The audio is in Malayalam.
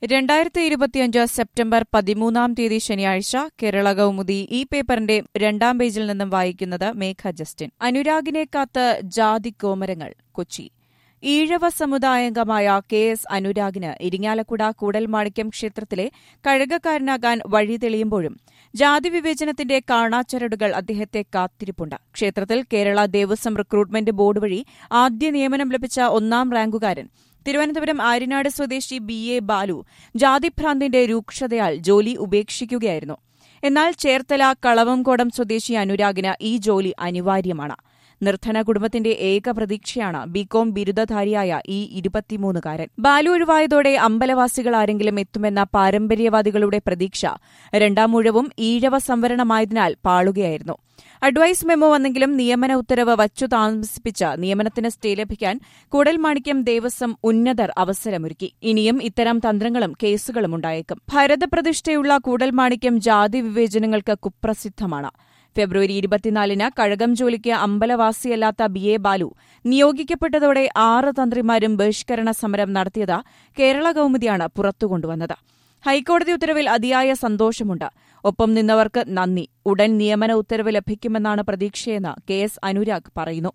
രണ്ടായിരത്തി ഇരുപത്തിയഞ്ച് സെപ്റ്റംബർ പതിമൂന്നാം തീയതി ശനിയാഴ്ച കേരള കൗമുദി ഈ പേപ്പറിന്റെ രണ്ടാം പേജിൽ നിന്നും വായിക്കുന്നത് മേഘ ജസ്റ്റിൻ അനുരാഗിനെ കാത്ത് ജാതി കോമരങ്ങൾ കൊച്ചി ഈഴവ സമുദായാംഗമായ കെ എസ് അനുരാഗിന് ഇരിങ്ങാലക്കുട കൂടൽമാണിക്യം ക്ഷേത്രത്തിലെ കഴകക്കാരനാകാൻ വഴി തെളിയുമ്പോഴും ജാതി വിവേചനത്തിന്റെ കാണാച്ചരടുകൾ അദ്ദേഹത്തെ കാത്തിരിപ്പുണ്ട് ക്ഷേത്രത്തിൽ കേരള ദേവസ്വം റിക്രൂട്ട്മെന്റ് ബോർഡ് വഴി ആദ്യ നിയമനം ലഭിച്ച ഒന്നാം റാങ്കുകാരൻ തിരുവനന്തപുരം ആര്യനാട് സ്വദേശി ബി എ ബാലു ജാതിഭ്രാന്തിന്റെ രൂക്ഷതയാൽ ജോലി ഉപേക്ഷിക്കുകയായിരുന്നു എന്നാൽ ചേർത്തല കളവംകോടം സ്വദേശി അനുരാഗിന് ഈ ജോലി അനിവാര്യമാണ് നിർധന കുടുംബത്തിന്റെ ഏക പ്രതീക്ഷയാണ് ബികോം ബിരുദധാരിയായ ഈ ഇരുപത്തിമൂന്നുകാരൻ ബാലു ഒഴിവായതോടെ അമ്പലവാസികൾ ആരെങ്കിലും എത്തുമെന്ന പാരമ്പര്യവാദികളുടെ പ്രതീക്ഷ രണ്ടാം മുഴവും ഈഴവ സംവരണമായതിനാൽ പാളുകയായിരുന്നു അഡ്വൈസ് മെമ്മോ വന്നെങ്കിലും നിയമന ഉത്തരവ് വച്ചു താമസിപ്പിച്ച് നിയമനത്തിന് സ്റ്റേ ലഭിക്കാൻ കൂടൽമാണിക്യം ദേവസ്വം ഉന്നതർ അവസരമൊരുക്കി ഇനിയും ഇത്തരം തന്ത്രങ്ങളും കേസുകളും ഉണ്ടായേക്കും ഭരതപ്രതിഷ്ഠയുള്ള കൂടൽമാണിക്യം ജാതി വിവേചനങ്ങൾക്ക് കുപ്രസിദ്ധമാണ് ഫെബ്രുവരി ഇരുപത്തിനാലിന് കഴകം ജോലിക്ക് അമ്പലവാസിയല്ലാത്ത ബി എ ബാലു നിയോഗിക്കപ്പെട്ടതോടെ ആറ് തന്ത്രിമാരും ബഹിഷ്കരണ സമരം നടത്തിയത് കേരള കൌമുദിയാണ് പുറത്തുകൊണ്ടുവന്നത് ഹൈക്കോടതി ഉത്തരവിൽ അതിയായ സന്തോഷമുണ്ട് ഒപ്പം നിന്നവർക്ക് നന്ദി ഉടൻ നിയമന ഉത്തരവ് ലഭിക്കുമെന്നാണ് പ്രതീക്ഷയെന്ന് കെ എസ് അനുരാഗ് പറയുന്നു